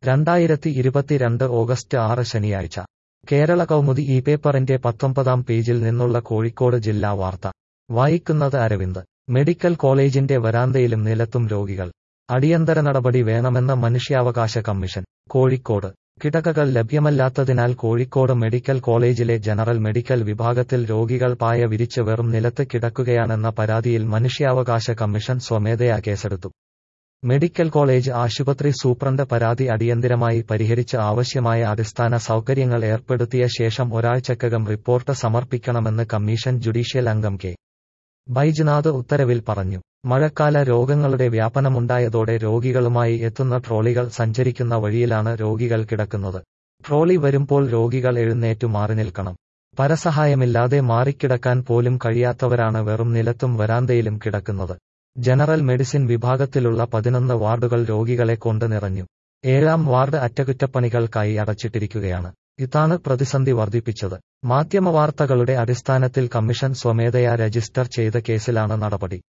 രണ്ടായിരത്തി ഇരുപത്തിരണ്ട് ഓഗസ്റ്റ് ആറ് ശനിയാഴ്ച കേരള കൗമുദി ഈ പേപ്പറിന്റെ പത്തൊമ്പതാം പേജിൽ നിന്നുള്ള കോഴിക്കോട് ജില്ലാ വാർത്ത വായിക്കുന്നത് അരവിന്ദ് മെഡിക്കൽ കോളേജിന്റെ വരാന്തയിലും നിലത്തും രോഗികൾ അടിയന്തര നടപടി വേണമെന്ന മനുഷ്യാവകാശ കമ്മീഷൻ കോഴിക്കോട് കിടക്കകൾ ലഭ്യമല്ലാത്തതിനാൽ കോഴിക്കോട് മെഡിക്കൽ കോളേജിലെ ജനറൽ മെഡിക്കൽ വിഭാഗത്തിൽ രോഗികൾ പായ വിരിച്ച് വെറും നിലത്ത് കിടക്കുകയാണെന്ന പരാതിയിൽ മനുഷ്യാവകാശ കമ്മീഷൻ സ്വമേധയാ കേസെടുത്തു മെഡിക്കൽ കോളേജ് ആശുപത്രി സൂപ്രണ്ട് പരാതി അടിയന്തിരമായി പരിഹരിച്ച് ആവശ്യമായ അടിസ്ഥാന സൗകര്യങ്ങൾ ഏർപ്പെടുത്തിയ ശേഷം ഒരാഴ്ചക്കകം റിപ്പോർട്ട് സമർപ്പിക്കണമെന്ന് കമ്മീഷൻ ജുഡീഷ്യൽ അംഗം കെ ബൈജ്നാഥ് ഉത്തരവിൽ പറഞ്ഞു മഴക്കാല രോഗങ്ങളുടെ വ്യാപനമുണ്ടായതോടെ രോഗികളുമായി എത്തുന്ന ട്രോളികൾ സഞ്ചരിക്കുന്ന വഴിയിലാണ് രോഗികൾ കിടക്കുന്നത് ട്രോളി വരുമ്പോൾ രോഗികൾ എഴുന്നേറ്റു മാറി നിൽക്കണം പരസഹായമില്ലാതെ മാറിക്കിടക്കാൻ പോലും കഴിയാത്തവരാണ് വെറും നിലത്തും വരാന്തയിലും കിടക്കുന്നത് ജനറൽ മെഡിസിൻ വിഭാഗത്തിലുള്ള പതിനൊന്ന് വാർഡുകൾ രോഗികളെ കൊണ്ട് നിറഞ്ഞു ഏഴാം വാർഡ് അറ്റകുറ്റപ്പണികൾക്കായി അടച്ചിട്ടിരിക്കുകയാണ് ഇതാണ് പ്രതിസന്ധി വർദ്ധിപ്പിച്ചത് മാധ്യമവാർത്തകളുടെ അടിസ്ഥാനത്തിൽ കമ്മീഷൻ സ്വമേധയാ രജിസ്റ്റർ ചെയ്ത കേസിലാണ് നടപടി